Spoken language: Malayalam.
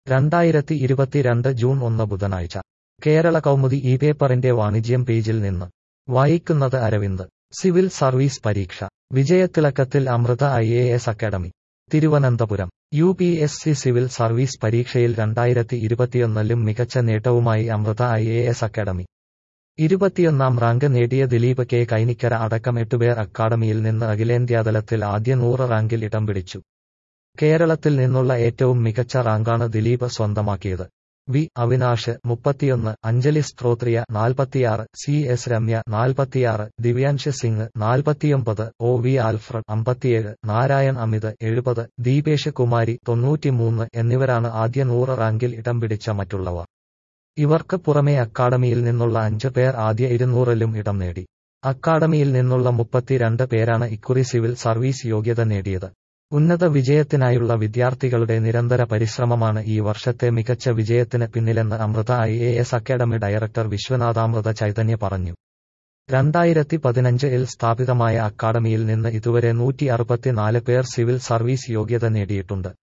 രണ്ടായിരത്തി ഇരുപത്തിരണ്ട് ജൂൺ ഒന്ന് ബുധനാഴ്ച കേരള കൗമുദി ഈ പേപ്പറിന്റെ വാണിജ്യം പേജിൽ നിന്ന് വായിക്കുന്നത് അരവിന്ദ് സിവിൽ സർവീസ് പരീക്ഷ വിജയത്തിളക്കത്തിൽ Amrita I A S academy Thiruvananthapuram U P S C civil service പരീക്ഷയിൽ രണ്ടായിരത്തി ഇരുപത്തിയൊന്നിലും മികച്ച നേട്ടവുമായി Amrita I A S academy ഇരുപത്തിയൊന്നാം റാങ്ക് നേടിയ ദിലീപ് കെ കൈനിക്കര അടക്കം എട്ടുപേർ അക്കാദമിയിൽ നിന്ന് അഖിലേന്ത്യാതലത്തിൽ ആദ്യ നൂറ് റാങ്കിൽ ഇടം പിടിച്ചു കേരളത്തിൽ നിന്നുള്ള ഏറ്റവും മികച്ച റാങ്കാണ് ദിലീപ് സ്വന്തമാക്കിയത് വി അവിനാഷ് മുപ്പത്തിയൊന്ന് അഞ്ജലി സ്ത്രോത്രിയ നാൽപ്പത്തിയാറ് സി എസ് രമ്യ നാൽപ്പത്തിയാറ് ദിവ്യാൻഷ് സിംഗ് നാൽപ്പത്തിയൊമ്പത് ഒ വി ആൽഫ്രഡ് അമ്പത്തിയേഴ് നാരായൺ അമിത് എഴുപത് ദീപേഷ് കുമാരി തൊണ്ണൂറ്റിമൂന്ന് എന്നിവരാണ് ആദ്യ നൂറ് റാങ്കിൽ ഇടം പിടിച്ച മറ്റുള്ളവർ ഇവർക്ക് പുറമെ അക്കാദമിയിൽ നിന്നുള്ള അഞ്ച് പേർ ആദ്യ ഇരുന്നൂറിലും ഇടം നേടി അക്കാദമിയിൽ നിന്നുള്ള മുപ്പത്തിരണ്ട് പേരാണ് ഇക്കുറി സിവിൽ സർവീസ് യോഗ്യത നേടിയത് ഉന്നത വിജയത്തിനായുള്ള വിദ്യാർത്ഥികളുടെ നിരന്തര പരിശ്രമമാണ് ഈ വർഷത്തെ മികച്ച വിജയത്തിന് പിന്നിലെന്ന് Amrita I A S academy director Vishwanathamrita Chaitanya പറഞ്ഞു രണ്ടായിരത്തി പതിനഞ്ചിൽ സ്ഥാപിതമായ അക്കാദമിയിൽ നിന്ന് ഇതുവരെ നൂറ്റി അറുപത്തിനാല് പേർ സിവിൽ സർവീസ് യോഗ്യത നേടിയിട്ടുണ്ട്